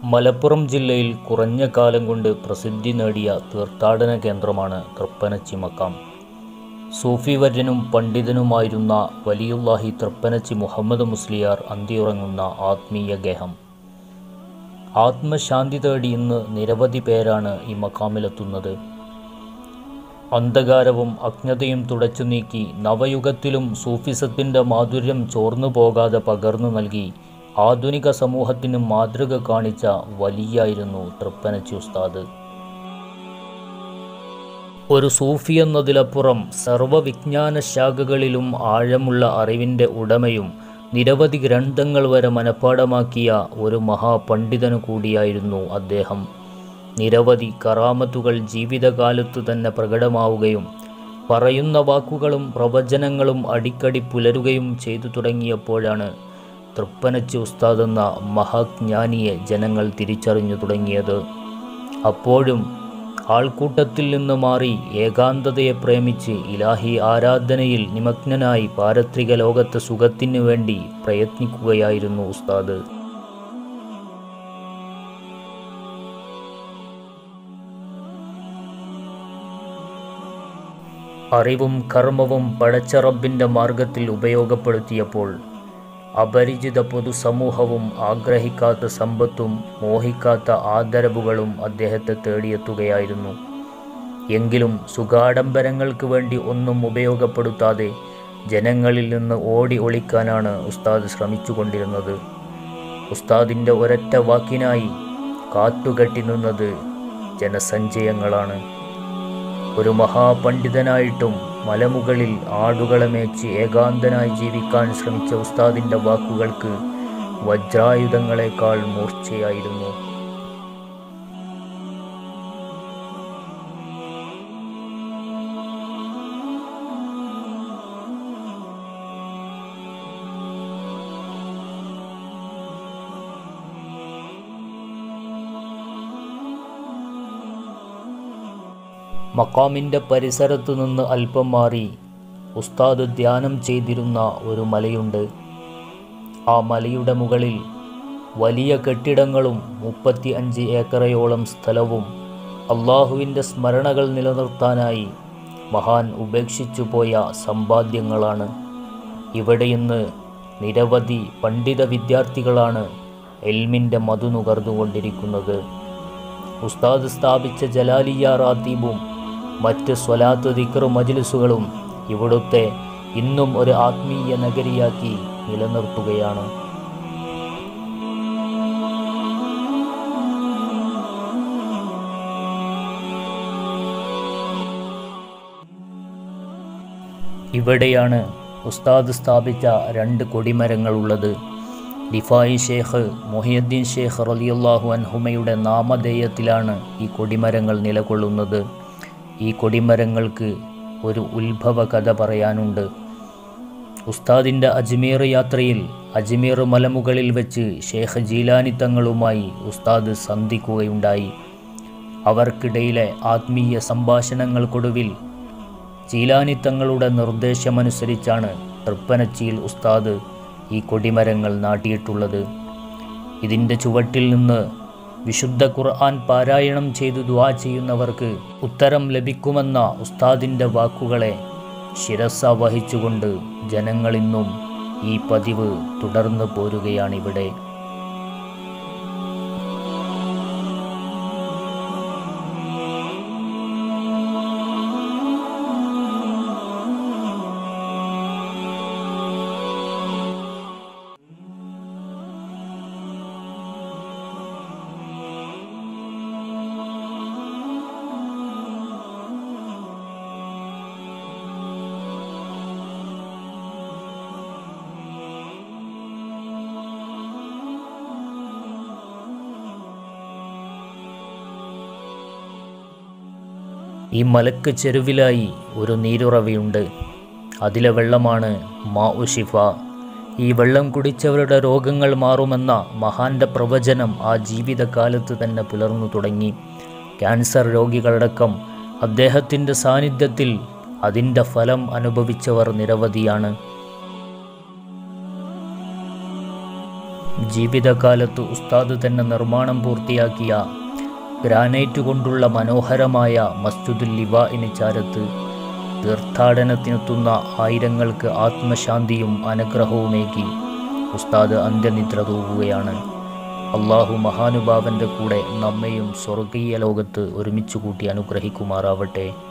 മലപ്പുറം ജില്ലയിൽ കുറഞ്ഞ കാലം കൊണ്ട് പ്രസിദ്ധി നേടിയ തീർത്ഥാടന കേന്ദ്രമാണ് തൃപ്പനച്ചി മക്കാം സൂഫി വര്യനും പണ്ഡിതനുമായിരുന്ന വലിയുല്ലാഹി തൃപ്പനച്ചി മുഹമ്മദ് മുസ്ലിയാർ അന്തിയുറങ്ങുന്ന ആത്മീയ ഗേഹം ആത്മശാന്തി തേടി ഇന്ന് നിരവധി പേരാണ് ഈ മക്കാമിലെത്തുന്നത് അന്ധകാരവും അജ്ഞതയും തുടച്ചു നീക്കി നവയുഗത്തിലും സൂഫിസത്തിൻ്റെ മാധുര്യം ചോർന്നു പോകാതെ പകർന്നു നൽകി ആധുനിക സമൂഹത്തിന് മാതൃക കാണിച്ച വലിയായിരുന്നു തൃപ്പനച്ചി ഉസ്താദ് ഒരു സൂഫി എന്നതിലപ്പുറം സർവവിജ്ഞാന ശാഖകളിലും ആഴമുള്ള അറിവിൻ്റെ ഉടമയും നിരവധി ഗ്രന്ഥങ്ങൾ വരെ മനഃപ്പാടമാക്കിയ ഒരു മഹാപണ്ഡിതനു കൂടിയായിരുന്നു അദ്ദേഹം നിരവധി കറാമത്തുകൾ ജീവിതകാലത്തു തന്നെ പ്രകടമാവുകയും പറയുന്ന വാക്കുകളും പ്രവചനങ്ങളും അടിക്കടി പുലരുകയും ചെയ്തു തുടങ്ങിയപ്പോഴാണ് തൃപ്പനച്ചി ഉസ്താദ് എന്ന മഹാജ്ഞാനിയെ ജനങ്ങൾ തിരിച്ചറിഞ്ഞു തുടങ്ങിയത് അപ്പോഴും ആൾക്കൂട്ടത്തിൽ നിന്ന് മാറി ഏകാന്തതയെ പ്രേമിച്ച് ഇലാഹി ആരാധനയിൽ നിമഗ്നനായി പാരത്രിക ലോകത്തെ സുഖത്തിനു വേണ്ടി പ്രയത്നിക്കുകയായിരുന്നു ഉസ്താദ് അറിവും കർമ്മവും പടച്ച റബ്ബിൻ്റെ മാർഗത്തിൽ ഉപയോഗപ്പെടുത്തിയപ്പോൾ അപരിചിത പൊതുസമൂഹവും ആഗ്രഹിക്കാത്ത സമ്പത്തും മോഹിക്കാത്ത ആദരവുകളും അദ്ദേഹത്തെ തേടിയെത്തുകയായിരുന്നു എങ്കിലും സുഖാഡംബരങ്ങൾക്ക് വേണ്ടി ഒന്നും ഉപയോഗപ്പെടുത്താതെ ജനങ്ങളിൽ നിന്ന് ഓടി ഒളിക്കാനാണ് ഉസ്താദ് ശ്രമിച്ചുകൊണ്ടിരുന്നത് ഉസ്താദിൻ്റെ ഒരൊറ്റ വാക്കിനായി കാത്തുകെട്ടി നിന്നത് ജനസഞ്ചയങ്ങളാണ് ഒരു മഹാപണ്ഡിതനായിട്ടും മലമുകളിൽ ആടുകളെ മേച്ച് ഏകാന്തനായി ജീവിക്കാൻ ശ്രമിച്ച ഉസ്താദിൻ്റെ വാക്കുകൾക്ക് വജ്രായുധങ്ങളെക്കാൾ മൂർച്ചയായിരുന്നു മക്കാമിൻ്റെ പരിസരത്തു നിന്ന് അല്പം മാറി ഉസ്താദ് ധ്യാനം ചെയ്തിരുന്ന ഒരു മലയുണ്ട് ആ മലയുടെ മുകളിൽ വലിയ കെട്ടിടങ്ങളും മുപ്പത്തി അഞ്ച് ഏക്കറയോളം സ്ഥലവും അള്ളാഹുവിൻ്റെ സ്മരണകൾ നിലനിർത്താനായി മഹാൻ ഉപേക്ഷിച്ചു പോയ സമ്പാദ്യങ്ങളാണ് ഇവിടെ ഇന്ന് നിരവധി പണ്ഡിത വിദ്യാർത്ഥികളാണ് എൽമിൻ്റെ മധു നുകർന്നുകൊണ്ടിരിക്കുന്നത് ഉസ്താദ് സ്ഥാപിച്ച ജലാലിയ റാത്തീബും മറ്റ് സ്വലാത്ത് ദിക്ർ മജ്ലിസുകളും ഇവിടുത്തെ ഇന്നും ഒരു ആത്മീയ നഗരിയാക്കി നിലനിർത്തുകയാണ് ഇവിടെയാണ് ഉസ്താദ് സ്ഥാപിച്ച രണ്ട് കൊടിമരങ്ങളുള്ളത് ഡിഫായി ഷേഖ് മൊഹിയുദ്ദീൻ ഷേഖ് റലിയുല്ലാഹു അൻഹുമയുടെ നാമധേയത്തിലാണ് ഈ കൊടിമരങ്ങൾ നിലകൊള്ളുന്നത് ഈ കൊടിമരങ്ങൾക്ക് ഒരു ഉത്ഭവ കഥ പറയാനുണ്ട് ഉസ്താദിൻ്റെ അജ്മീർ യാത്രയിൽ അജ്മീർ മലമുകളിൽ വെച്ച് ഷേഖ് ജീലാനി തങ്ങളുമായി ഉസ്താദ് സന്ധിക്കുകയുണ്ടായി അവർക്കിടയിലെ ആത്മീയ സംഭാഷണങ്ങൾക്കൊടുവിൽ ജീലാനി തങ്ങളുടെ നിർദ്ദേശമനുസരിച്ചാണ് തൃപ്പനച്ചിയിൽ ഉസ്താദ് ഈ കൊടിമരങ്ങൾ നാട്ടിയിട്ടുള്ളത് ഇതിൻ്റെ ചുവട്ടിൽ നിന്ന് വിശുദ്ധ ഖുർആൻ പാരായണം ചെയ്തു ദ്വാ ചെയ്യുന്നവർക്ക് ഉത്തരം ലഭിക്കുമെന്ന ഉസ്താദിൻ്റെ വാക്കുകളെ ശിരസ വഹിച്ചുകൊണ്ട് ജനങ്ങളിന്നും ഈ പതിവ് തുടർന്നു പോരുകയാണിവിടെ ഈ മലക്ക് ചെരുവിലായി ഒരു നീരുറവയുണ്ട് അതിലെ വെള്ളമാണ് മാ ഉഷിഫ ഈ വെള്ളം കുടിച്ചവരുടെ രോഗങ്ങൾ മാറുമെന്ന മഹാന്റെ പ്രവചനം ആ ജീവിതകാലത്ത് തന്നെ പുലർന്നു തുടങ്ങി ക്യാൻസർ രോഗികളടക്കം അദ്ദേഹത്തിൻ്റെ സാന്നിധ്യത്തിൽ അതിൻ്റെ ഫലം അനുഭവിച്ചവർ നിരവധിയാണ് ജീവിതകാലത്ത് ഉസ്താദ് തന്നെ നിർമ്മാണം പൂർത്തിയാക്കിയ ഗ്രാനൈറ്റ് കൊണ്ടുള്ള മനോഹരമായ മസ്ജിദുൽ ലിവാഇന് ചാരത്ത് തീർത്ഥാടനത്തിനെത്തുന്ന ആയിരങ്ങൾക്ക് ആത്മശാന്തിയും അനുഗ്രഹവുമേകി ഉസ്താദ് അന്ത്യനിദ്ര തൂകുകയാണ് അള്ളാഹു മഹാനുഭാവൻ്റെ കൂടെ നമ്മയും സ്വർഗീയ ലോകത്ത് ഒരുമിച്ച് കൂട്ടി അനുഗ്രഹിക്കുമാറാവട്ടെ